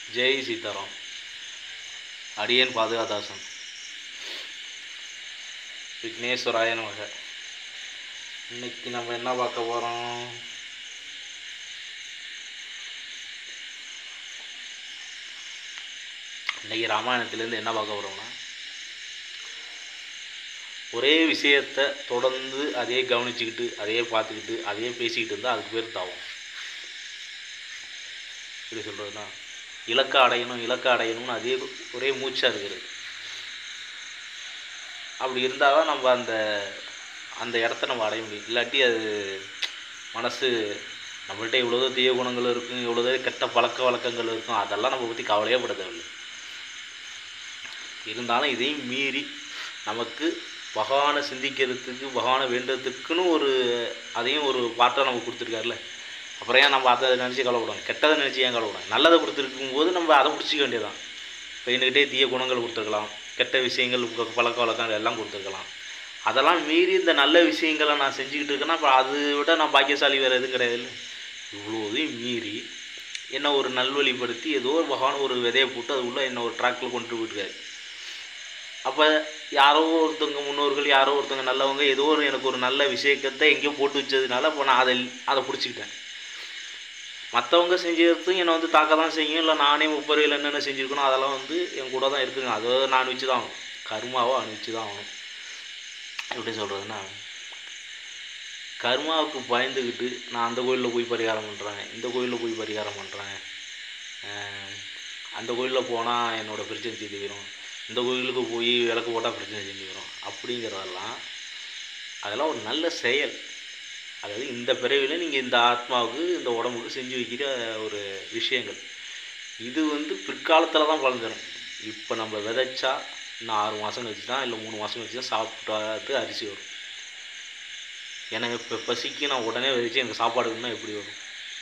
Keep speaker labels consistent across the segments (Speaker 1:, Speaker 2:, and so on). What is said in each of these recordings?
Speaker 1: ஜெய் சீதாராம் அடியேன் பாதுகாதாசன் விக்னேஸ்வராய நமக இன்னைக்கு நம்ம என்ன பார்க்க போகிறோம் இன்னைக்கு ராமாயணத்துலேருந்து என்ன பார்க்க போகிறோம்னா ஒரே விஷயத்தை தொடர்ந்து அதே கவனிச்சுக்கிட்டு அதையே பார்த்துக்கிட்டு அதையே பேசிக்கிட்டு இருந்தால் அதுக்கு பேர் தாவும் எப்படி சொல்கிறதுனா இலக்கை அடையணும் இலக்கை அடையணும்னு அதே ஒரே மூச்சாக இருக்குது அப்படி இருந்தால் தான் நம்ம அந்த அந்த இடத்த நம்ம அடைய முடியும் இல்லாட்டி அது மனசு நம்மள்ட்ட இவ்வளோதோ தீய குணங்கள் இருக்கும் இவ்வளோதோ கெட்ட பழக்க வழக்கங்கள் இருக்கும் அதெல்லாம் நம்ம பற்றி கவலையே பட தேவையில்லை இருந்தாலும் இதையும் மீறி நமக்கு பகவானை சிந்திக்கிறதுக்கு பகவானை வேண்டதுக்குன்னு ஒரு அதையும் ஒரு பாட்டை நம்ம கொடுத்துருக்காருல்ல அப்புறம் ஏன் நம்ம அதை நினச்சி கவலைப்படணும் கெட்டதை நினச்சி ஏன் கவலைப்படணும் நல்லதை கொடுத்துருக்கும் போது நம்ம அதை பிடிச்சிக்க வேண்டியதான் இப்போ என்கிட்டே தீய குணங்கள் கொடுத்துருக்கலாம் கெட்ட விஷயங்கள் ப- பழக்க வழக்கங்கள் எல்லாம் கொடுத்துருக்கலாம் அதெல்லாம் மீறி இந்த நல்ல விஷயங்களை நான் செஞ்சுக்கிட்டு இருக்கேன்னா அப்போ அதை விட நான் பாக்கியசாலி வேறு எதுவும் கிடையாது இல்லை இவ்வளோதையும் மீறி என்னை ஒரு நல்வழிப்படுத்தி ஏதோ ஒரு பகவான் ஒரு விதையை போட்டு அது உள்ள என்ன ஒரு ட்ராக்கில் கொண்டு போயிட்டுருக்காரு அப்போ யாரோ ஒருத்தவங்க முன்னோர்கள் யாரோ ஒருத்தவங்க நல்லவங்க ஏதோ ஒரு எனக்கு ஒரு நல்ல விஷயத்தை எங்கேயோ போட்டு வச்சதுனால அப்போ நான் அதை அதை பிடிச்சிக்கிட்டேன் மற்றவங்க செஞ்சதும் என்னை வந்து தாக்க தான் செய்யும் இல்லை நானே முப்பறையில் என்னென்ன செஞ்சுருக்கணும் அதெல்லாம் வந்து என் கூட தான் இருக்குங்க அதை நான் அனுபவிச்சு தான் ஆகணும் கர்மாவை அனுபவிச்சு தான் ஆகணும் எப்படி சொல்கிறதுன்னா கர்மாவுக்கு பயந்துக்கிட்டு நான் அந்த கோயிலில் போய் பரிகாரம் பண்ணுறேன் இந்த கோயிலில் போய் பரிகாரம் பண்ணுறேன் அந்த கோயிலில் போனால் என்னோடய பிரச்சனை தீர்ந்துக்கிறோம் இந்த கோயிலுக்கு போய் விளக்கு போட்டால் பிரச்சனை செஞ்சுக்கிறோம் அப்படிங்கிறதெல்லாம் அதெல்லாம் ஒரு நல்ல செயல் அதாவது இந்த பிறவியில் நீங்கள் இந்த ஆத்மாவுக்கு இந்த உடம்புக்கு செஞ்சு வைக்கிற ஒரு விஷயங்கள் இது வந்து பிற்காலத்தில் தான் பலன் தரும் இப்போ நம்ம விதைச்சா இன்னும் ஆறு மாதம் கழிச்சு தான் இல்லை மூணு மாதம் கழிச்சு தான் சாப்பிட்டாது அரிசி வரும் எனக்கு இப்போ பசிக்கு நான் உடனே விதைச்சு எனக்கு சாப்பாடு வேணும்னா எப்படி வரும்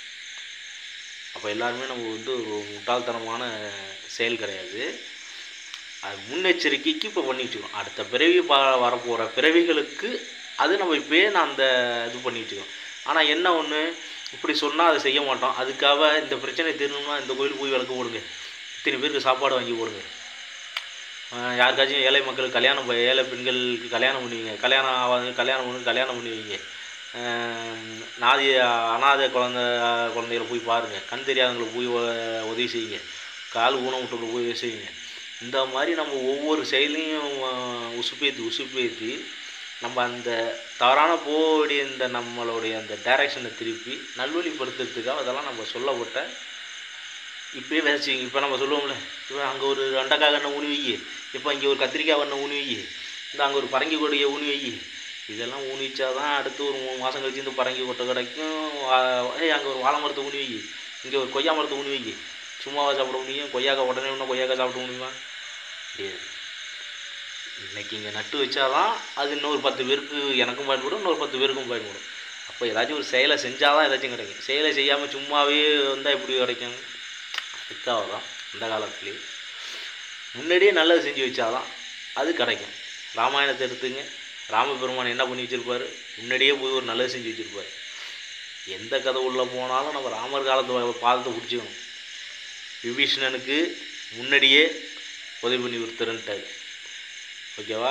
Speaker 1: அப்போ எல்லாருமே நம்ம வந்து ஒரு முட்டாள்தனமான செயல் கிடையாது அது முன்னெச்சரிக்கைக்கு இப்போ பண்ணிட்டு இருக்கோம் அடுத்த பிறவி ப வரப்போகிற பிறவிகளுக்கு அது நம்ம இப்போயே நான் அந்த இது பண்ணிட்டு இருக்கோம் ஆனால் என்ன ஒன்று இப்படி சொன்னால் அதை செய்ய மாட்டோம் அதுக்காக இந்த பிரச்சனை தீரணும்னா இந்த கோயிலுக்கு போய் விளக்கு போடுங்க இத்தனை பேருக்கு சாப்பாடு வாங்கி போடுங்க ஆஹ் யாருக்காச்சும் ஏழை மக்களுக்கு கல்யாணம் ப- ஏழை பெண்களுக்கு கல்யாணம் பண்ணுவீங்க கல்யாணம் ஆகாது கல்யாணம் பண்ணி கல்யாணம் பண்ணுவீங்க ஆஹ் நாதி அனாதை குழந்த குழந்தைகளை போய் பாருங்கள் கண் தெரியாதவங்களுக்கு போய் உ- உதவி செய்யுங்க கால் ஊனமுட்டவங்களுக்கு போய் உதவி செய்யுங்க இந்த மாதிரி நம்ம ஒவ்வொரு செயலையும் ஆஹ் உசுப்பேத்தி உசுப்பேத்தி நம்ம அந்த தவறான போக வேண்டிய இந்த நம்மளுடைய அந்த டைரக்ஷனை திருப்பி நல்வழிப்படுத்துறதுக்காக அதெல்லாம் நம்ம சொல்லப்பட்ட இப்போயே விதைச்சிங்க இப்போ நம்ம சொல்லுவோம்ல இப்போ அங்கே ஒரு வெண்டைக்காய் கண்ணை ஊனி வை இப்போ இங்கே ஒரு கத்திரிக்காய் கண்ணை ஊனி வை இந்த அங்கே ஒரு பரங்கி கொடியை ஊனி வை இதெல்லாம் ஊனி வச்சா தான் அடுத்து ஒரு மூணு மாதம் கழிச்சு இந்த பரங்கி கொட்டை கிடைக்கும் வா- ஏய் அங்கே ஒரு வாழை மரத்தை ஊனி வை இங்கே ஒரு கொய்யா மரத்தை ஊனி வை சும்மாவா சாப்பிட முடியும் கொய்யாக்காய் உடனே ஒன்று கொய்யாக்காய் சாப்பிட முடியுமா முடியாது இன்னைக்கு இங்கே நட்டு வச்சாதான் அது இன்னொரு பத்து பேருக்கு எனக்கும் பயன்படும் இன்னொரு பத்து பேருக்கும் பயன்படும் அப்போ ஏதாச்சும் ஒரு செயலை செஞ்சால் தான் ஏதாச்சும் கிடைக்கும் செயலை செய்யாமல் சும்மாவே வந்தால் எப்படி கிடைக்கும் அதுக்காக தான் அந்த காலத்துலேயே முன்னாடியே நல்லது செஞ்சு வச்சாதான் அது கிடைக்கும் ராமாயணத்தை எடுத்துங்க ராமபெருமான் என்ன பண்ணி வச்சிருப்பாரு முன்னாடியே போய் ஒரு நல்லது செஞ்சு வச்சிருப்பாரு எந்த கதை உள்ளே போனாலும் நம்ம ராமர் காலத்து பாதத்தை பிடிச்சிக்கணும் விபீஷணனுக்கு முன்னாடியே உதவி பண்ணி கொடுத்துருன்ட்டாரு ஓகேவா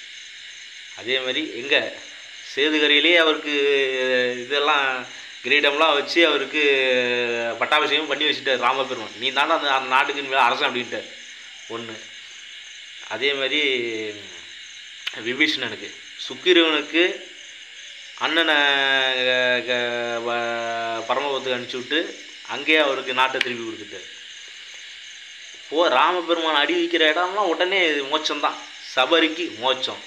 Speaker 1: அதே மாதிரி எங்கே சேதுகரையிலே அவருக்கு இதெல்லாம் கிரீடம்லாம் வச்சு அவருக்கு பட்டாபிஷேகம் பண்ணி வச்சுட்டார் ராமபெருமான் நீ தானே அந்த அந்த நாட்டுக்கு இனிமேல் அரசன் அப்படின்ட்டார் ஒன்று அதே மாதிரி விபீஷணனுக்கு சுக்கிரவனுக்கு அண்ணனை க- க- வ- பரமபதத்துக்கு அனுப்பிச்சி விட்டு அங்கேயே அவருக்கு நாட்டை திருப்பி கொடுத்துட்டார் ஓ ராமபெருமான் அடி வைக்கிற இடம்லாம் உடனே மோட்சம்தான் சபரிக்கு மோட்சம்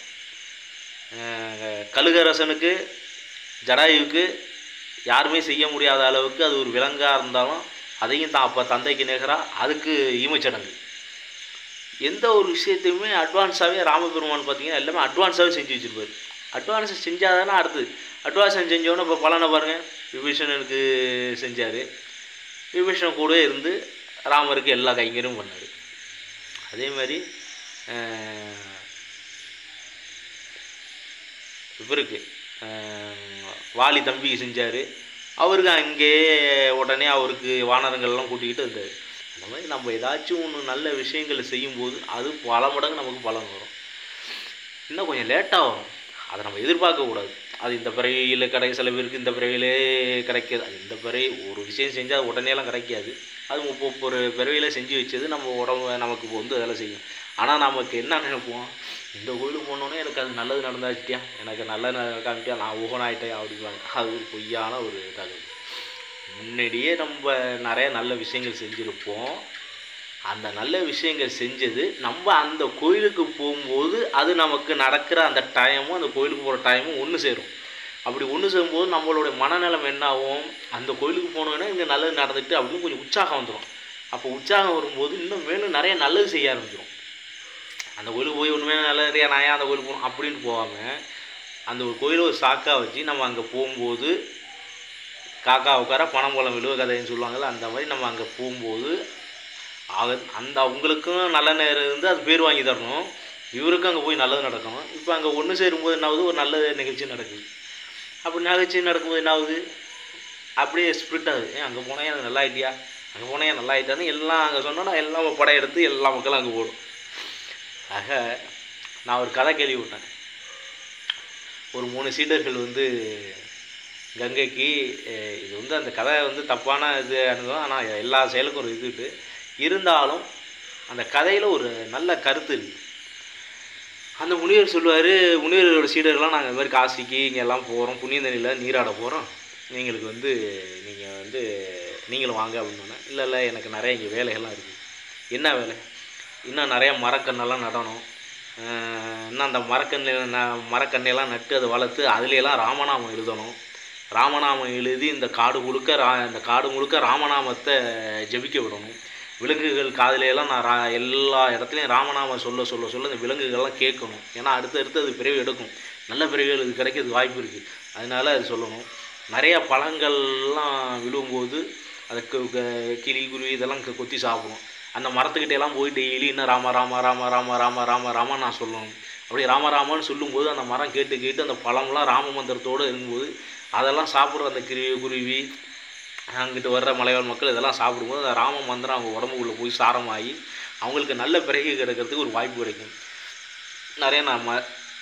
Speaker 1: அஹ் கழுகரசனுக்கு ஜடாயுவுக்கு யாருமே செய்ய முடியாத அளவுக்கு அது ஒரு விலங்காக இருந்தாலும் அதையும் தான் அப்போ தந்தைக்கு நிகராக அதுக்கு ஈமச்சடங்கு எந்த ஒரு விஷயத்தையுமே அட்வான்ஸாகவே ராமபெருமான் பார்த்தீங்கன்னா எல்லாமே அட்வான்ஸாகவே செஞ்சு வச்சுருப்பாரு அட்வான்ஸ் செஞ்சால் தானே அடுத்து அட்வான்ஸ் செஞ்சோன்னே இப்போ பலனை பாருங்கள் விபீஷணனுக்கு செஞ்சார் விபீஷணன் கூடவே இருந்து ராமருக்கு எல்லா கைங்கரியும் பண்ணார் அதே மாதிரி அஹ், இவருக்கு அஹ், வாலி தம்பி செஞ்சார் அவருக்கு அங்கேயே உடனே அவருக்கு வானரங்கள்லாம் கூட்டிக்கிட்டு இருந்தார் அந்த மாதிரி நம்ம ஏதாச்சும் ஒன்று நல்ல விஷயங்களை செய்யும்போது அது பல மடங்கு நமக்கு பலன் வரும் இன்னும் கொஞ்சம் லேட்டாக வரும் அதை நம்ம எதிர்பார்க்கக்கூடாது அது இந்த பிறவியில் கிடை சில பேருக்கு இந்த பிறவியிலே கிடைக்காது அது இந்த பிறவி ஒரு விஷயம் செஞ்சால் அது உடனேலாம் கிடைக்காது அது முப்பது ஒரு பிறவியில் செஞ்சு வச்சது நம்ம உடம்பு நமக்கு இப்போ வந்து அதெல்லாம் செய்யும் ஆனால் நமக்கு என்ன நினைப்போம் இந்த கோயிலுக்கு போனோன்னே எனக்கு அது நல்லது நடந்தாச்சிட்டியா எனக்கு நல்லது காமிட்டியா நான் ஊகன் ஆகிட்டேன் அப்படிப்பாங்க அது ஒரு பொய்யான ஒரு தகவல் முன்னாடியே நம்ம நிறைய நல்ல விஷயங்கள் செஞ்சுருப்போம் அந்த நல்ல விஷயங்கள் செஞ்சது நம்ம அந்த கோயிலுக்கு போகும்போது அது நமக்கு நடக்கிற அந்த டைமும் அந்த கோயிலுக்கு போகிற டைமும் ஒன்று சேரும் அப்படி ஒன்று சேரும்போது நம்மளுடைய மனநலம் என்ன ஆகும் அந்த கோயிலுக்கு போனோன்னா இங்கே நல்லது நடந்துட்டு அப்படின்னு கொஞ்சம் உற்சாகம் வந்துடும் அப்போ உற்சாகம் வரும்போது இன்னும் மேலும் நிறைய நல்லது செய்ய ஆரம்பிச்சிடும் அந்த கோயிலுக்கு போய் ஒன்றுமே நல்லது நிறையா நான் ஏன் அந்த கோயிலுக்கு போகணும் அப்படின்னு போகாமல் அந்த ஒரு கோயிலை ஒரு சாக்கா வச்சு நம்ம அங்கே போகும்போது காக்கா உட்கார பணம் போலம் விழுவ கதைன்னு சொல்லுவாங்கள்ல அந்த மாதிரி நம்ம அங்கே போகும்போது அது அந்த அவங்களுக்கும் நல்ல நேரம் இருந்து அது பேர் வாங்கி தரணும் இவருக்கும் அங்கே போய் நல்லது நடக்கணும் இப்போ அங்கே ஒன்று சேரும்போது என்ன ஆகுது ஒரு நல்ல நிகழ்ச்சி நடக்குது அப்படி நிகழ்ச்சி நடக்கும்போது என்ன ஆகுது அப்படியே ஸ்ப்ரிட் ஆகுது ஏன் அங்கே போனால் எனக்கு நல்லா ஆயிட்டியா அங்கே போனால் ஏன் நல்லா ஆயிட்டான்னு எல்லாம் அங்கே சொன்னோன்னா எல்லாம் படையெடுத்து எல்லா மக்களும் அங்கே போடும் ஆக நான் ஒரு கதை கேள்விப்பட்டேன் ஒரு மூணு சீடர்கள் வந்து கங்கைக்கு அஹ், இது வந்து அந்த கதை வந்து தப்பான இது அனுபவம் ஆனால் எல்லா செயலுக்கும் ஒரு இது இருக்கு இருந்தாலும் அந்த கதையில் ஒரு நல்ல கருத்து இருக்கு அந்த முனிவர் சொல்லுவார் முனிவரோட சீடர்கள்லாம் நாங்கள் இந்த மாதிரி காசிக்கு இங்கே எல்லாம் போகிறோம் புண்ணிய தண்ணியில் நீராட போகிறோம் நீங்களுக்கு வந்து நீங்கள் வந்து நீங்களும் வாங்க அப்படின்னு இல்லை இல்லை எனக்கு நிறைய இங்கே வேலைகள்லாம் இருக்குது என்ன வேலை இன்னும் நிறைய மரக்கண்ணெல்லாம் நடணும் அஹ் இன்னும் அந்த மரக்கண்ணு ந- மரக்கண்ணையெல்லாம் நட்டு அதை வளர்த்து அதுலையெல்லாம் ராமநாமம் எழுதணும் ராமநாமம் எழுதி இந்த காடு முழுக்க ரா இந்த காடு முழுக்க ராமநாமத்தை ஜெபிக்க விடணும் விலங்குகள் காதுலையெல்லாம் நான் ரா எல்லா இடத்துலையும் ராமநாமம் சொல்ல சொல்ல சொல்ல இந்த விலங்குகள்லாம் கேட்கணும் ஏன்னா அடுத்து அடுத்து அது பிறவி எடுக்கும் நல்ல பிறவிகள் இது கிடைக்கிறதுக்கு வாய்ப்பு இருக்குது அதனால அது சொல்லணும் நிறைய பழங்கள்லாம் விழும்போது அதுக்கு க- கிளி குருவி இதெல்லாம் கொ- கொத்தி சாப்பிடும் அந்த மரத்துக்கிட்ட எல்லாம் போய் டெய்லி இன்னும் ராம ராம ராம ராம ராம ராம ராம நான் சொல்லணும் அப்படி ராம ராமன்னு சொல்லும்போது அந்த மரம் கேட்டு கேட்டு அந்த பழம்லாம் ராம மந்திரத்தோடு இருக்கும்போது அதெல்லாம் சாப்பிட்ற அந்த கிருவி குருவி அங்கிட்டு வர்ற மலைவாழ் மக்கள் இதெல்லாம் சாப்பிடும்போது அந்த ராம மந்திரம் அவங்க உடம்புக்குள்ளே போய் சாரமாகி அவங்களுக்கு நல்ல பிறகு கிடைக்கிறதுக்கு ஒரு வாய்ப்பு கிடைக்கும் நிறைய நம்ம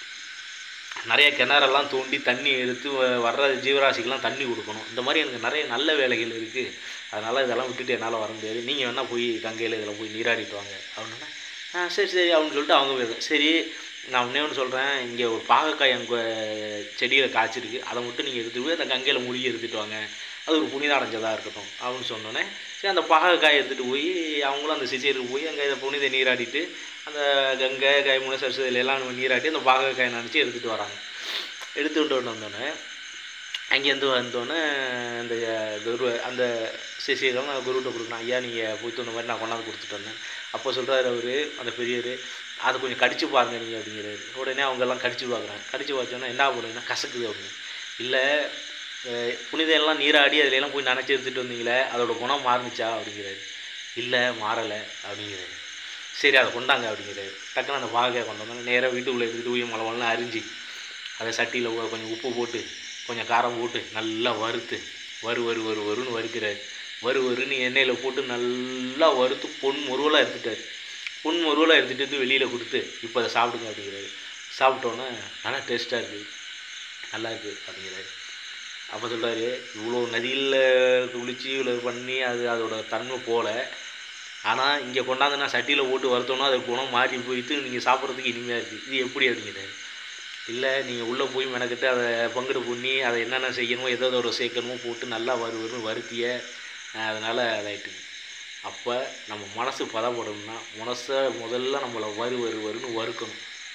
Speaker 1: நிறைய கிணறெல்லாம் தோண்டி தண்ணி எடுத்து வ- வர்ற ஜீவராசிக்கெல்லாம் தண்ணி கொடுக்கணும் இந்த மாதிரி எனக்கு நிறைய நல்ல வேலைகள் இருக்குது அதனால் இதெல்லாம் விட்டுட்டு என்னால் வர முடியாது நீங்கள் வேணால் போய் கங்கையில் இதில் போய் நீராடிட்டு வாங்க அப்படின்னா ஆ சரி சரி அப்படின்னு சொல்லிட்டு அவங்க போயிடுறேன் சரி நான் ஒன்றே ஒன்று சொல்கிறேன் இங்கே ஒரு பாகக்காய் எங்கள் செடியில் காய்ச்சிருக்கு அதை மட்டும் நீங்கள் எடுத்துட்டு போய் அந்த கங்கையில் மூழ்கி எடுத்துகிட்டு வாங்க அது ஒரு புனிதம் அடைஞ்சதாக இருக்கட்டும் அப்படின்னு சொன்னோன்னே சரி அந்த பாகக்காய் எடுத்துகிட்டு போய் அவங்களும் அந்த சிசியருக்கு போய் அங்கே புனித நீராடிட்டு அந்த கங்கை கைமுனை சரஸ்வதியில எல்லாம் நீராட்டி அந்த பாகக்காயை நினச்சி எடுத்துகிட்டு வராங்க எடுத்துகிட்டு வந்தோடனே அங்கேருந்து வந்தோடனே அந்த குரு அந்த சிசியர்கள் நான் குருகிட்ட கொடுக்கணும் ஐயா நீங்கள் போயிட்டு வந்த மாதிரி நான் கொண்டாந்து கொடுத்துட்டு வந்தேன் அப்போ சொல்கிறாரு அவர் அந்த பெரியவர் அதை கொஞ்சம் கடிச்சு பாருங்க நீங்கள் அப்படிங்கிறாரு உடனே அவங்க எல்லாம் கடிச்சு பார்க்குறாங்க கடிச்சு பார்த்தோன்னா என்ன பண்ணுங்கன்னா கசக்குது அப்படின்னு இல்லை அஹ் புனிதம் எல்லாம் நீராடி அதுல எல்லாம் போய் நினச்சி எடுத்துகிட்டு வந்தீங்களே அதோட குணம் மாறுனுச்சா அப்படிங்கிறாரு இல்லை மாறலை அப்படிங்கிறாரு சரி அதை கொண்டாங்க அப்படிங்கிறாரு டக்குன்னு அந்த பாகை கொண்டு வந்தாங்க நேராக வீட்டுக்குள்ளே எடுத்துகிட்டு போய் மலை மலைன்னு அரிஞ்சு அதை சட்டியில் கொஞ்சம் உப்பு போட்டு கொஞ்சம் காரம் போட்டு நல்லா வறுத்து வறு வறு வறு வறுன்னு வறுக்கிறாரு வறு வறுன்னு எண்ணெயில் போட்டு நல்லா வறுத்து பொன் முருவலாக எடுத்துட்டாரு பொன் முருவலாக எடுத்துகிட்டு வந்து வெளியில் கொடுத்து இப்போ அதை சாப்பிடுங்க அப்படிங்கிறாரு சாப்பிட்டோன்னே நல்லா டேஸ்ட்டாக இருக்குது நல்லா இருக்குது அப்படிங்கிறாரு அப்போ சொல்கிறாரு இவ்வளோ நதியில் குளிச்சு இவ்வளோ பண்ணி அது அதோட தன்மை போல ஆனால் இங்கே கொண்டாந்து நான் சட்டியில் போட்டு வறுத்தோன்னா அது குணம் மாறி போயிட்டு நீங்கள் சாப்பிட்றதுக்கு இனிமையாக இருக்குது இது எப்படி அப்படிங்கிறாரு இல்லை நீங்கள் உள்ளே போய் மெனக்கிட்டு அதை பங்குடு பண்ணி அதை என்னென்ன செய்யணுமோ எதோ அதோட சேர்க்கணுமோ போட்டு நல்லா வறு வருன்னு வருத்திய அதனால் அதாயிட்டு அப்போ நம்ம மனசு பதப்படணும்னா மனசை முதல்ல நம்மளை வறு வறு வருன்னு வறுக்கணும்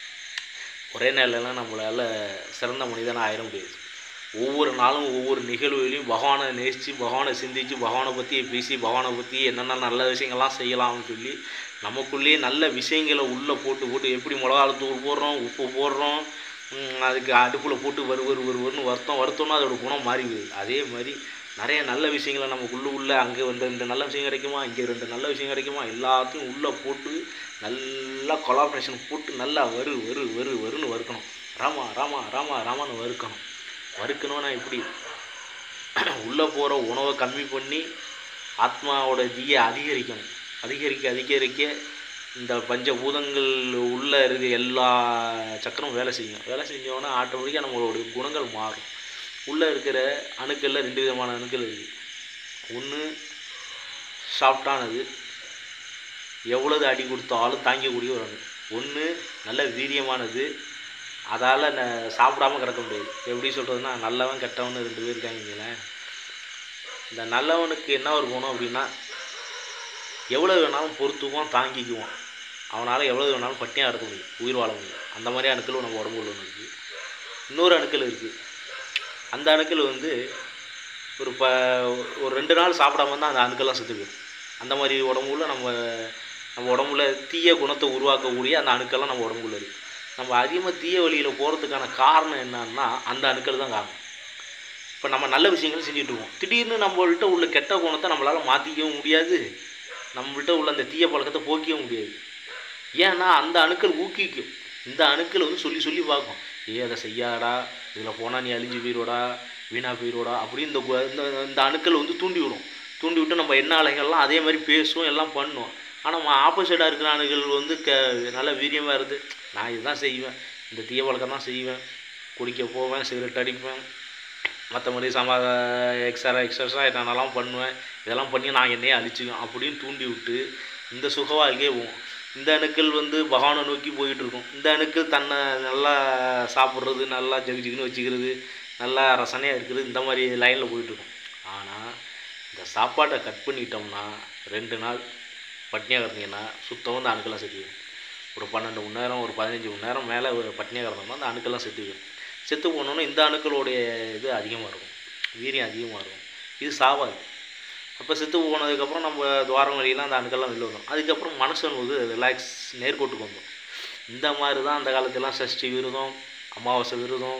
Speaker 1: ஒரே நாள்லாம் நம்மளால் சிறந்த மனிதனாக ஆயிட முடியாது ஒவ்வொரு நாளும் ஒவ்வொரு நிகழ்வுகளையும் பகவானை நேசித்து பகவானை சிந்திச்சு பகவானை பற்றி பேசி பகவானை பற்றி என்னென்ன நல்ல விஷயங்கள்லாம் செய்யலாம்னு சொல்லி நமக்குள்ளேயே நல்ல விஷயங்களை உள்ளே போட்டு போட்டு எப்படி மிளகாத்தூள் போடுறோம் உப்பு போடுறோம் ம், அதுக்கு அடுப்பில் போட்டு வறு வறு வறு வருன்னு வறுத்தோம் வறுத்தோம்னா அதோட குணம் மாறி போகுது அதே மாதிரி நிறைய நல்ல விஷயங்களை நமக்குள்ளே உள்ள அங்கே ரெண்டு ரெண்டு நல்ல விஷயம் கிடைக்குமா இங்கே ரெண்டு நல்ல விஷயம் கிடைக்குமா எல்லாத்தையும் உள்ளே போட்டு நல்லா கொலாபரேஷன் போட்டு நல்லா வறு வறு வறு வருன்னு வறுக்கணும் ராமா ராமா ராமா ராமான்னு வறுக்கணும் வறுக்கணும்னா எப்படி உள்ளே போகிற உணவை கம்மி பண்ணி ஆத்மாவோட தீயை அதிகரிக்கணும் அதிகரிக்க அதிகரிக்க இந்த பஞ்சபூதங்கள் உள்ளே இருக்க எல்லா சக்கரமும் வேலை செய்யும் வேலை செஞ்சோன்னா ஆட்டோமேட்டிக்காக நம்மளுடைய குணங்கள் மாறும் உள்ளே இருக்கிற அணுக்களில் ரெண்டு விதமான அணுக்கள் இருக்குது ஒன்று சாஃப்டானது எவ்வளவு அடி கொடுத்தாலும் தாங்கக்கூடிய ஒரு அணு ஒன்று நல்ல வீரியமானது அதால் ந சாப்பிடாம கிடக்க முடியாது எப்படி சொல்கிறதுனா நல்லவன் கெட்டவன் ரெண்டு பேர் இருக்காங்களேன் இந்த நல்லவனுக்கு என்ன ஒரு குணம் அப்படின்னா எவ்வளோ வேணாலும் பொறுத்துக்குவான் தாங்கிக்குவான் அவனால் எவ்வளோ வேணாலும் பட்டினியாக இருக்க முடியும் உயிர் வாழ முடியும் அந்த மாதிரி அணுக்கள் நம்ம உடம்புல ஒன்று இருக்குது இன்னொரு அணுக்கள் இருக்குது அந்த அணுக்கள் வந்து ஒரு ப ஒரு ரெண்டு நாள் சாப்பிடாம இருந்தால் அந்த அணுக்கெல்லாம் செத்து போயிடும் அந்த மாதிரி உடம்புல நம்ம நம்ம உடம்புல தீய குணத்தை உருவாக்கக்கூடிய அந்த அணுக்கெல்லாம் நம்ம உடம்புல இருக்குது நம்ம அதிகமாக தீய வழியில் போகிறதுக்கான காரணம் என்னன்னா அந்த அணுக்கள் தான் காரணம் இப்போ நம்ம நல்ல விஷயங்கள் செஞ்சுட்டு இருக்கோம் திடீர்னு நம்மள்கிட்ட உள்ள கெட்ட குணத்தை நம்மளால் மாற்றிக்கவும் முடியாது நம்மள்கிட்ட உள்ள அந்த தீய பழக்கத்தை போக்கவும் முடியாது ஏன்னா அந்த அணுக்கள் ஊக்குவிக்கும் இந்த அணுக்கள் வந்து சொல்லி சொல்லி பார்க்கும் ஏ அதை செய்யாடா இதில் போனால் நீ அழிஞ்சு போயிடுவடா வீணா போயிடுவடா அப்படின்னு இந்த கு- இந்த இந்த அணுக்கள் வந்து தூண்டி விடும் தூண்டி விட்டு நம்ம என்ன அலைகள்லாம் அதே மாதிரி பேசும் எல்லாம் பண்ணும் ஆனால் ஆப்போசிட்டாக இருக்கிற அணுகள் வந்து க நல்ல வீரியமாக இருந்து நான் இதுதான் செய்வேன் இந்த தீய பழக்கம் தான் செய்வேன் குடிக்க போவேன் சிகரெட் அடிப்பேன் மற்றபடி சமா எக்ஸ்ட்ரா எக்ஸஸாக என்னென்னலாம் பண்ணுவேன் இதெல்லாம் பண்ணி நான் என்னையே அழிச்சுக்குவேன் அப்படின்னு தூண்டி விட்டு இந்த சுக வாழ்க்கையே போகும் இந்த அணுக்கள் வந்து பகவானை நோக்கி போயிட்டு இருக்கும் இந்த அணுக்கள் தன்னை நல்லா சாப்பிட்றது நல்லா ஜகு ஜிகுன்னு வச்சுக்கிறது நல்லா ரசனையாக இருக்கிறது இந்த மாதிரி லைனில் போயிட்டுருக்கும் ஆனால் இந்த சாப்பாட்டை கட் பண்ணிட்டோம்னா ரெண்டு நாள் பட்னியாக கிடந்தீங்கன்னா சுத்தமாக இந்த அணுக்கெல்லாம் செத்து போயிடும் ஒரு பன்னெண்டு மணி நேரம் ஒரு பதினஞ்சு மணி நேரம் மேலே பட்னியாக கிடந்தோம்னா அந்த அணுக்கெல்லாம் செத்து போயிடும் செத்து போனோன்னா இந்த அணுக்களுடைய இது அதிகமாக இருக்கும் வீரியம் அதிகமாக இருக்கும் இது சாவாது அப்போ செத்து போனதுக்கப்புறம் நம்ம துவாரம் வழியெல்லாம் அந்த அணுக்கெல்லாம் வெளில வந்துடும் அதுக்கப்புறம் மனுஷன் வந்து ரிலாக்ஸ் நேர்கோட்டுக்கு வந்துடும் இந்த மாதிரி தான் அந்த காலத்துலலாம் சஷ்டி விரதம் அமாவாசை விரதம்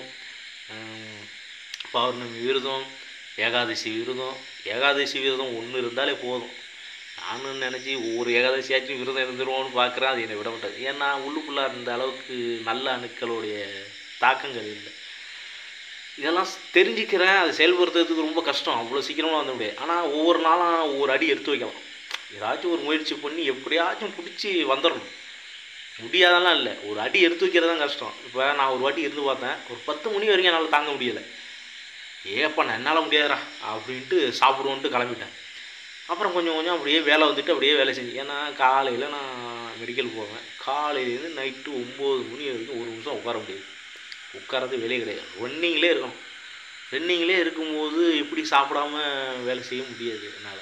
Speaker 1: ஹம், பௌர்ணமி விரதம் ஏகாதசி விரதம் ஏகாதசி விரதம் ஒன்று இருந்தாலே போதும் நானும் நினச்சி ஒவ்வொரு ஏகாதசியாச்சும் விரதம் இருந்துருவோம்னு பார்க்குறேன் அது என்னை விட மாட்டேது ஏன்னா உள்ளுக்குள்ளே அந்த அளவுக்கு நல்ல அணுக்களுடைய தாக்கங்கள் இல்லை இதெல்லாம் தெரிஞ்சுக்கிறேன் அதை செயல்படுத்துறதுக்கு ரொம்ப கஷ்டம் அவ்வளோ சீக்கிரமாக வந்து முடியாது ஆனால் ஒவ்வொரு நாளும் ஒவ்வொரு அடி எடுத்து வைக்கலாம் ஏதாச்சும் ஒரு முயற்சி பண்ணி எப்படியாச்சும் பிடிச்சி வந்துடணும் முடியாதெல்லாம் இல்லை ஒரு அடி எடுத்து வைக்கிறது தான் கஷ்டம் இப்போ நான் ஒரு வாட்டி இருந்து பார்த்தேன் ஒரு பத்து மணி வரைக்கும் என்னால் தாங்க முடியலை ஏப்பா நான் என்னால் முடியாதுடா அப்படின்ட்டு சாப்பிடுவோன்ட்டு கிளம்பிட்டேன் அப்புறம் கொஞ்சம் கொஞ்சம் அப்படியே வேலை வந்துட்டு அப்படியே வேலை செஞ்சு ஏன்னா காலையில் நான் மெடிக்கல் போவேன் காலையிலேருந்து நைட்டு ஒம்பது மணி வரைக்கும் ஒரு நிமிஷம் உட்கார முடியாது உட்காரது வேலையே கிடையாது ரன்னிங்லேயே இருக்கணும் ரன்னிங்லேயே இருக்கும்போது எப்படி சாப்பிடாம வேலை செய்ய முடியாது என்னால்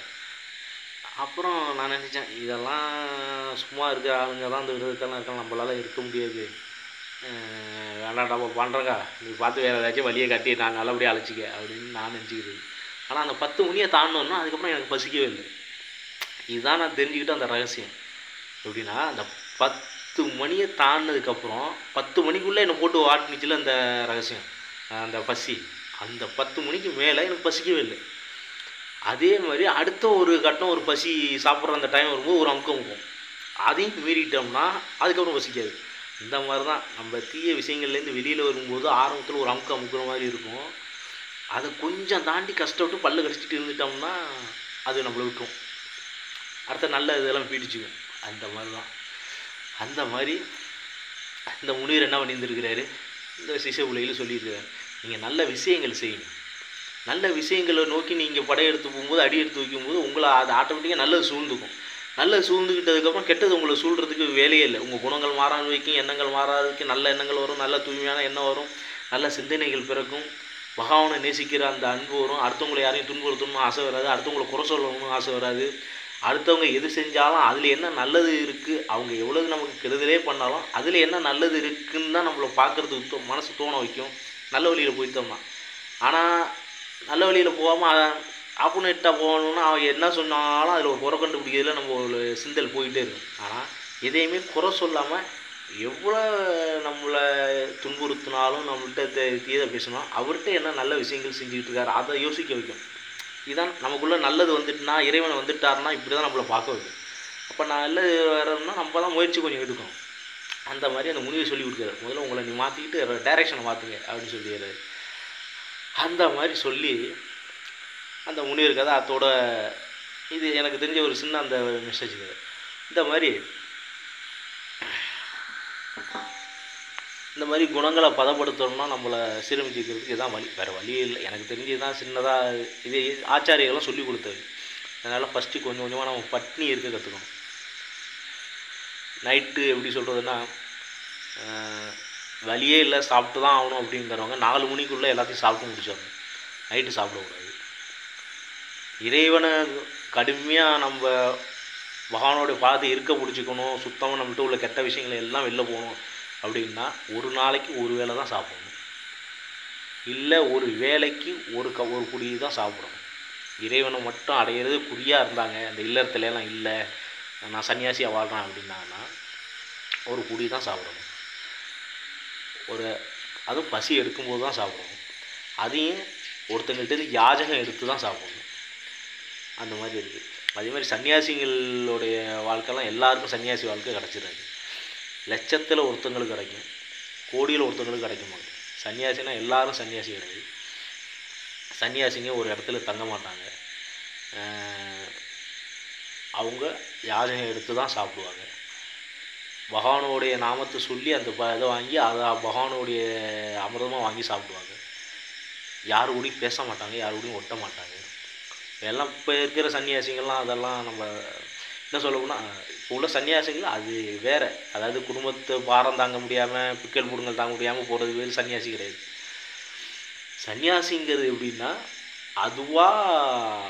Speaker 1: அப்புறம் நான் நினச்சேன் இதெல்லாம் சும்மா இருக்க ஆளுங்க தான் இந்த விரதத்தெல்லாம் இருக்கலாம் நம்மளால இருக்க முடியாது அஹ் வேண்டாம்டா பண்ணுறக்கா நீ பார்த்து வேறு ஏதாச்சும் வழியை கட்டி நான் நல்லபடியாக அழைச்சிக்க அப்படின்னு நான் நினச்சிக்கிறது ஆனால் அந்த பத்து மணியை தாண்டணுன்னா அதுக்கப்புறம் எனக்கு பசிக்கவே இல்லை இதுதான் நான் தெரிஞ்சுக்கிட்ட அந்த ரகசியம் எப்படின்னா அந்த பத்து மணியை தாண்டினதுக்கப்புறம் பத்து மணிக்குள்ளே என்னை போட்டு வாட்டினுச்சுல அந்த ரகசியம் அந்த பசி அந்த பத்து மணிக்கு மேலே எனக்கு பசிக்கவே இல்லை அதே மாதிரி அடுத்த ஒரு கட்டம் ஒரு பசி சாப்பிட்ற அந்த டைம் வரும்போது ஒரு அமுக்கம் இருக்கும் அதையும் மீறிட்டோம்னா அதுக்கப்புறம் பசிக்காது இந்த மாதிரி தான் நம்ம தீய விஷயங்கள்லேருந்து வெளியில் வரும்போது ஆரம்பத்தில் ஒரு அமுக்கம் அமுக்குற மாதிரி இருக்கும் அதை கொஞ்சம் தாண்டி கஷ்டப்பட்டு பல்லு கடிச்சிட்டு இருந்துட்டோம்னா அது நம்மளை விட்டுரும் அடுத்த நல்ல இதெல்லாம் பீடிச்சுக்கும் அந்த மாதிரி தான் அந்த மாதிரி இந்த முனிவர் என்ன பண்ணியிருந்திருக்கிறாரு இந்த சிச பிள்ளைகளும் சொல்லியிருக்கிறாரு நீங்கள் நல்ல விஷயங்கள் செய்யுங்க நல்ல விஷயங்களை நோக்கி நீங்கள் படையெடுத்து போகும்போது அடி எடுத்து வைக்கும்போது உங்களை அது ஆட்டோமேட்டிக்காக நல்லது சூழ்ந்துக்கும் நல்லது சூழ்ந்துக்கிட்டதுக்கப்புறம் கெட்டது உங்களை சூழ்றதுக்கு வேலையே இல்லை உங்கள் குணங்கள் மாறாமல் வைக்கும் எண்ணங்கள் மாறாததுக்கு நல்ல எண்ணங்கள் வரும் நல்ல தூய்மையான எண்ணம் வரும் நல்ல சிந்தனைகள் பிறக்கும் பகவானை நேசிக்கிற அந்த அன்பு வரும் அடுத்தவங்களை யாரையும் துன்புறுத்தணும்னு ஆசை வராது அடுத்தவங்களை குறை சொல்லணும்னு ஆசை வராது அடுத்தவங்க எது செஞ்சாலும் அதில் என்ன நல்லது இருக்குது அவங்க எவ்வளவு நமக்கு கெடுதலே பண்ணாலும் அதில் என்ன நல்லது இருக்குன்னு தான் நம்மளை பார்க்குறதுக்கு தோ மனசு தோண வைக்கும் நல்ல வழியில் போயிட்டோம்னா ஆனால் நல்ல வழியில் போகாமல் ஆப்போனேட்டாக போகணுன்னா அவன் என்ன சொன்னாலும் அதில் ஒரு குறை கண்டுபிடிக்கிறதுல நம்ம ஒரு சிந்தல் போயிட்டே இருக்கும் ஆனால் எதையுமே குறை சொல்லாமல் எவ்வளோ நம்மளை துன்புறுத்தினாலும் நம்மள்கிட்ட தே- தீயதை பேசினாலும் அவர்கிட்ட என்ன நல்ல விஷயங்கள் செஞ்சுக்கிட்டு இருக்காரு அதை யோசிக்க வைக்கும் இதான் நமக்குள்ளே நல்லது வந்துட்டுனா இறைவன் வந்துட்டாருன்னா இப்படி தான் நம்மளை பார்க்க வைக்கும் அப்போ நல்லது வரணும்னா நம்ம தான் முயற்சி கொஞ்சம் எடுக்கணும் அந்த மாதிரி அந்த முனிவை சொல்லி கொடுக்குறாரு முதல்ல உங்களை நீ மாற்றிக்கிட்டு டைரெக்ஷனை மாற்றுங்க அப்படின்னு சொல்லிடுறாரு அந்த மாதிரி சொல்லி அந்த முனிவர் கதை அதோட இது எனக்கு தெரிஞ்ச ஒரு சின்ன அந்த மெசேஜ் இந்த மாதிரி இந்த மாதிரி குணங்களை பதப்படுத்தணும்னா நம்மளை சீரமைச்சிக்கிறதுக்கு இதான் வழி வேறு வழி இல்லை எனக்கு தெரிஞ்சு தான் சின்னதாக இது ஆச்சாரியெல்லாம் சொல்லி கொடுத்தது அதனால் ஃபஸ்ட்டு கொஞ்சம் கொஞ்சமாக நம்ம பட்னி இருக்க கற்றுக்கணும் நைட்டு எப்படி சொல்கிறதுன்னா வழியே இல்லை சாப்பிட்டு தான் ஆகணும் அப்படிங்கிறவங்க நாலு மணிக்குள்ளே எல்லாத்தையும் சாப்பிட்டு முடிச்சாங்க நைட்டு சாப்பிடக்கூடாது இறைவனை கடுமையாக நம்ம பகவானோடைய பாதை இருக்க பிடிச்சிக்கணும் சுத்தமாக நம்மகிட்ட உள்ள கெட்ட விஷயங்களை எல்லாம் வெளில போகணும் அப்படின்னா ஒரு நாளைக்கு ஒரு வேளை தான் சாப்பிடணும் இல்லை ஒரு வேலைக்கு ஒரு க ஒரு குடி தான் சாப்பிடணும் இறைவனை மட்டும் அடையிறது குறியாக இருந்தாங்க அந்த இல்லறத்துல எல்லாம் இல்லை நான் சன்னியாசியாக வாழ்கிறேன் அப்படின்னாங்கன்னா ஒரு குடி தான் சாப்பிடணும் ஒரு அதுவும் பசி எடுக்கும்போது தான் சாப்பிடணும் அதையும் ஒருத்தங்கள்ட்ட யாஜகம் எடுத்து தான் சாப்பிடணும் அந்த மாதிரி இருக்குது அதே மாதிரி சன்னியாசிகளுடைய வாழ்க்கைலாம் எல்லாருக்கும் சன்னியாசி வாழ்க்கை கிடச்சிடாது லட்சத்தில் ஒருத்தங்களுக்கு கிடைக்கும் கோடியில் ஒருத்தங்களுக்கு கிடைக்க மாட்டேன் சன்னியாசினா எல்லாரும் சன்னியாசி கிடையாது சன்னியாசிங்க ஒரு இடத்துல தங்க மாட்டாங்க ஆஹ் அவங்க யாஜகம் எடுத்து தான் சாப்பிடுவாங்க பகவானுடைய நாமத்தை சொல்லி அந்த ப இதை வாங்கி அதை பகவானுடைய அமிர்தமாக வாங்கி சாப்பிடுவாங்க யாரு கூடயும் பேச மாட்டாங்க யாரு கூடயும் ஒட்ட மாட்டாங்க எல்லாம் இப்போ இருக்கிற சன்னியாசிங்கள்லாம் அதெல்லாம் நம்ம என்ன சொல்ல போனால் இப்போ உள்ள சன்னியாசிகள் அது வேற அதாவது குடும்பத்தை பாரம் தாங்க முடியாமல் பிக்கல் முடுங்கல் தாங்க முடியாமல் போகிறது வேறு சன்னியாசி கிடையாது சன்னியாசிங்கிறது எப்படின்னா அதுவாக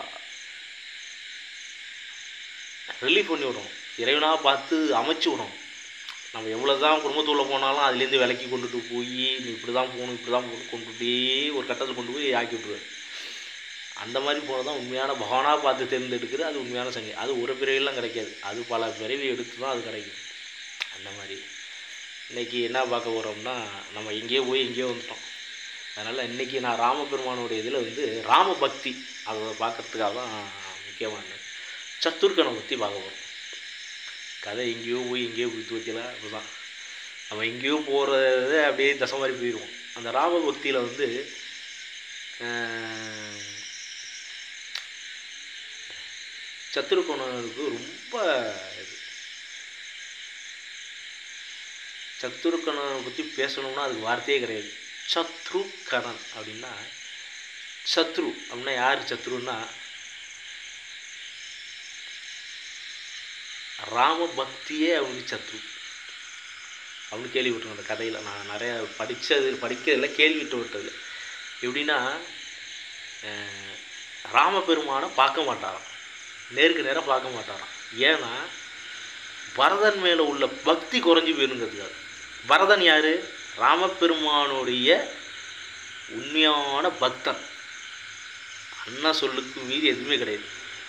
Speaker 1: ரிலீஃப் பண்ணி விடும் இறைவனாக பார்த்து அமைச்சு விடும் நம்ம எவ்வளோ தான் குடும்பத்துக்குள்ளே போனாலும் அதுலேருந்து விலக்கி கொண்டுட்டு போய் நீ இப்படி தான் போகணும் இப்படி தான் போகணும் கொண்டு போய் ஒரு கட்டத்தில் கொண்டு போய் ஆக்கி விட்ருவாரு அந்த மாதிரி போனது தான் உண்மையான பகவானாக பார்த்து தேர்ந்தெடுக்கிறது அது உண்மையான சங்கி அது ஒரு பிறவிலாம் கிடைக்காது அது பல பிறவி எடுத்து தான் அது கிடைக்கும் அந்த மாதிரி இன்றைக்கி என்ன பார்க்க போகிறோம்னா நம்ம எங்கேயோ போய் எங்கேயோ வந்துட்டோம் அதனால் இன்றைக்கி நான் ராமபெருமானுடைய இதில் வந்து ராம பக்தி அதை பார்க்கறதுக்காக தான் முக்கியமானது சத்துர்க்கனை பற்றி பார்க்க போகிறோம் கதை எங்கேயோ போய் எங்கேயோ குத்து வைக்கலாம் அப்படிதான் நம்ம எங்கேயோ போகிறது அப்படியே தசை மாதிரி போயிடுவோம் அந்த ராம பக்தியில் வந்து ஆஹ், சத்துருக்கணனுக்கு ரொம்ப இது சத்துருக்கணனை பற்றி பேசணும்னா அதுக்கு வார்த்தையே கிடையாது சத்ருக்கணன் அப்படின்னா சத்ரு அப்படின்னா யார் சத்ருன்னா ராம பக்தியே அவனுக்கு சத்ரு அவனு கேள்விப்பட்டிருக்கேன் அந்த கதையில் நான் நிறைய படித்தது படிக்கிறதில்ல கேள்விட்டு விட்டது எப்படின்னா அஹ், ராமபெருமானை பார்க்க மாட்டாராம் நேருக்கு நேராக பார்க்க மாட்டாராம் ஏன்னா பரதன் மேலே உள்ள பக்தி குறைஞ்சி போயிருங்கிறதுக்காக பரதன் யார் ராமபெருமானுடைய உண்மையான பக்தன் அண்ணா சொல்லுக்கு மீறி எதுவுமே கிடையாது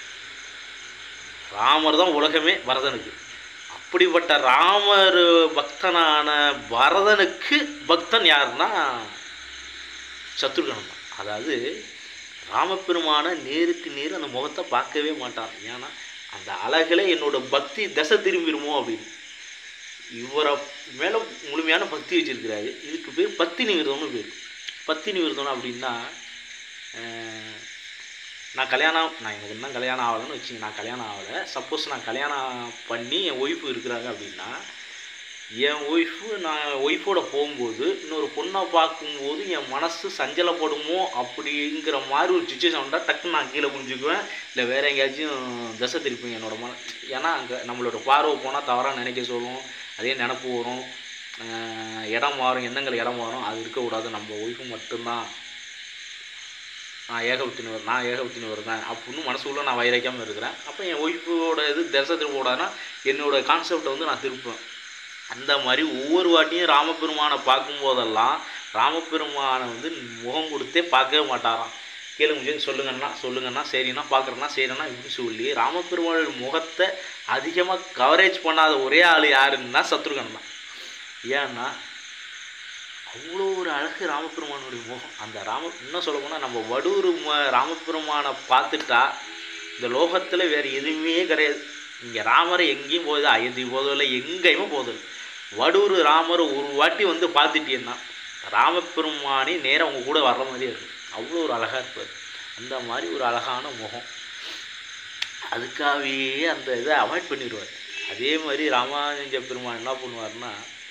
Speaker 1: ராமர் தான் உலகமே பரதனுக்கு அப்படிப்பட்ட ராமர் பக்தனான பரதனுக்கு பக்தன் யாருன்னா சத்ருகணன் தான் அதாவது ராமபெருமான நேருக்கு நேர் அந்த முகத்தை பார்க்கவே மாட்டான் ஏன்னா அந்த அழகில் என்னோட பக்தி தசை திரும்பிடுமோ அப்படின்னு இவரை மேலே முழுமையான பக்தி வச்சிருக்கிறாரு இதுக்கு பேர் பத்தினி விரதம்னு பேர் பத்தினி விரதம் அப்படின்னா அஹ், நான் கல்யாணம் நான் எனக்கு இன்னும் கல்யாணம் ஆகலைன்னு வச்சுங்க நான் கல்யாணம் ஆகலை சப்போஸ் நான் கல்யாணம் பண்ணி என் ஒய்ஃபு இருக்கிறாங்க அப்படின்னா என் ஒய்ஃபு நான் ஒய்ஃபோட போகும்போது இன்னொரு பொண்ணை பார்க்கும்போது என் மனசு சஞ்சலப்படுமோ அப்படிங்கிற மாதிரி ஒரு சுச்சுவேஷன் வந்தால் டக்குன்னு நான் கீழே குனிஞ்சுக்குவேன் இல்லை வேறு எங்கேயாச்சும் தசை திருப்பேன் என்னோட மன ஏன்னா அங்கே நம்மளோட பார்வை போனால் தவறாக நினைக்க சொல்லும் அதே நினப்பு வரும் ஆஹ் இடம் மாறும் எண்ணங்கள் இடம் மாறும் அது இருக்கக்கூடாது நம்ம ஒய்ஃபு மட்டும்தான் நான் ஏகபத்தினவர் நான் ஏகபத்தினவர் தான் அப்படின்னு மனசுக்குள்ளே நான் வைராக்கியாமல் இருக்கிறேன் அப்போ என் ஒய்ஃபோட இது தசை திரும்ப கூடாதுன்னா என்னோட கான்செப்டை வந்து நான் திருப்பேன் அந்த மாதிரி ஒவ்வொரு வாட்டியும் ராமபெருமானை பார்க்கும்போதெல்லாம் ராமபெருமானை வந்து முகம் கொடுத்தே பார்க்கவே மாட்டாராம் கேளுங்க முடியும் சொல்லுங்கண்ணா சொல்லுங்கண்ணா சரிண்ணா பார்க்குறேன்னா சரிண்ணா இப்படின்னு சொல்லி ராமபெருமானோட முகத்தை அதிகமாக கவரேஜ் பண்ணாத ஒரே ஆள் யாருன்னா சத்ருகன் தான் ஏன்னா அவ்வளோ ஒரு அழகு ராமபெருமானுடைய முகம் அந்த ராம இன்னும் சொல்ல போனால் நம்ம வடூர் ம- ராமபெருமானை பார்த்துட்டா இந்த லோகத்தில் வேறு எதுவுமே கிடையாது இங்கே ராமரை எங்கேயும் போகுது அயோத்தி போதில்லை எங்கேயுமே போதில்லை வடூர் ராமர் ஒரு வாட்டி வந்து பார்த்துட்டீங்கன்னா ராமபெருமானே நேராக உங்க கூட வர்ற மாதிரியே இருக்கும் அவ்வளோ ஒரு அழகாக இருப்பார் அந்த மாதிரி ஒரு அழகான முகம் அதுக்காகவே அந்த இதை அவாய்ட் பண்ணிடுவார் அதே மாதிரி ராமானுஜ பெருமான் என்ன பண்ணுவார்னா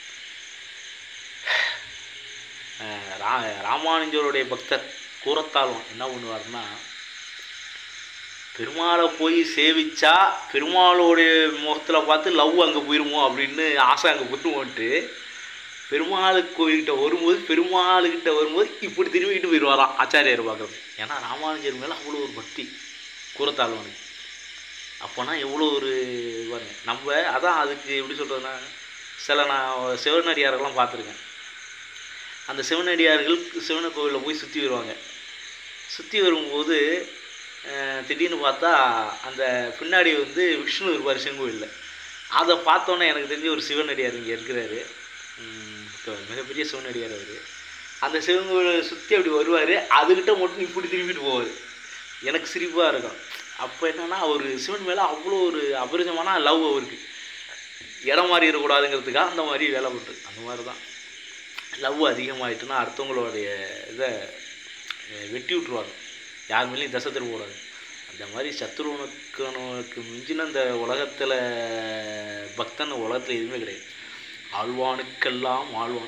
Speaker 1: அஹ் ரா ராமானுஜருடைய பக்தர் கூறத்தாழ்வான் என்ன பண்ணுவார்னா பெருமாளை போய் சேவிச்சா பெருமாளோடைய முகத்தில் பார்த்து லவ் அங்கே போயிருமோ அப்படின்னு ஆசை அங்கே போயிருமோன்ட்டு பெருமாள் கோயில்கிட்ட வரும்போது பெருமாளுக்கிட்ட வரும்போது இப்படி திரும்பிக்கிட்டு போயிடுவாராம் ஆச்சாரியார் பார்க்குறது ஏன்னா ராமானுஜர் மேலே அவ்வளோ ஒரு பக்தி கூறத்தாழ்வானுக்கு அப்போனா எவ்வளோ ஒரு பாருங்க நம்ம அதான் அதுக்கு எப்படி சொல்கிறதுனா சில நான் சிவனடியாரெல்லாம் பார்த்துருக்கேன் அந்த சிவனடியார்கள் சிவன கோவிலில் போய் சுற்றி வருவாங்க சுற்றி வரும்போது அஹ், திடீர்னு பார்த்தா அந்த பின்னாடி வந்து விஷ்ணு இருப்பார் சிவன் கோவிலில் அதை பார்த்தோன்னே எனக்கு தெரிஞ்ச ஒரு சிவனடியார் இங்கே இருக்கிறாரு உம், இப்ப மிகப்பெரிய சிவனடியார் அவர் அந்த சிவன் கோவிலை சுற்றி அப்படி வருவார் அதுக்கிட்ட மட்டும் இப்படி திரும்பிட்டு போவார் எனக்கு சிரிப்பாக இருக்கும் அப்போ என்னன்னா அவர் சிவன் மேலே அவ்வளோ ஒரு அபரிதமான லவ் அவருக்கு இடம் மாறி இருக்கக்கூடாதுங்கிறதுக்காக அந்த மாதிரி வேலை பண்ணுறது அந்த மாதிரி தான் லவ் அதிகமாயிட்டுன்னா அடுத்தவங்களுடைய இதை அஹ், வெட்டி விட்ருவாங்க யார் மேலேயும் தசை திருப்பக்கூடாது அந்த மாதிரி சத்ருவனுக்கு மிஞ்சின அந்த உலகத்தில் பக்தன் உலகத்தில் எதுவுமே கிடையாது ஆழ்வானுக்கெல்லாம் ஆழ்வான்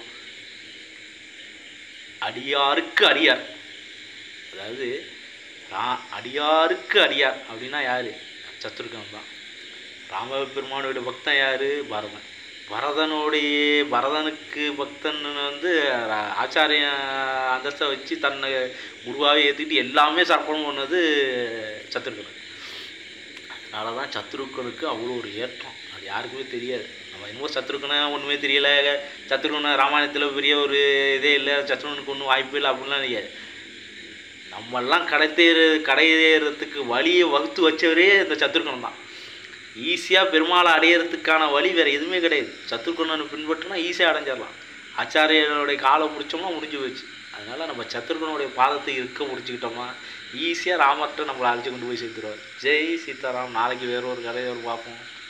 Speaker 1: அடியாருக்கு அடியார் அதாவது ரா- அடியாருக்கு அடியார் அப்படின்னா யார் சத்ருகன் தான் ராம பெருமானுடைய பக்தன் யார் பரதன் பரதனுடைய பரதனுக்கு பக்தன் வந்து ர- ஆச்சாரிய அந்தஸ்தை வச்சு தன்னை குருவாகவே ஏற்றிட்டு எல்லாமே சர்ப்பணம் பண்ணது சத்ருகன் அதனால தான் சத்ருக்கனுக்கு அவ்வளோ ஒரு ஏற்றம் அது யாருக்குமே தெரியாது நம்ம இன்னும் சத்ருக்கனை ஒன்றுமே தெரியல சத்ருகனை ராமாயணத்தில் பெரிய ஒரு இதே இல்லை சத்ருகனுக்கு ஒன்றும் வாய்ப்பு இல்லை அப்படின்லாம் தெரியாது நம்மெல்லாம் கடை தேர் கடை தேர்றதுக்கு வழியை வகுத்து வச்சவரே இந்த சத்ருகணம் தான் ஈஸியாக பெருமாளை அடையிறதுக்கான வழி வேறு எதுவுமே கிடையாது சத்ருகணனை பின்பற்றினா ஈஸியாக அடைஞ்சிடலாம் ஆச்சாரியனுடைய காலை பிடிச்சோம்னா முடிஞ்சு போச்சு அதனால் நம்ம சத்ருகனுடைய பாதத்தை இருக்க முடிச்சுக்கிட்டோமா ஈஸியாக ராமர்கிட்ட நம்மளை அழைச்சி கொண்டு போய் சேர்த்துருவார் ஜெய் சீதாராம் நாளைக்கு வேற ஒரு கதையோடு பார்ப்போம்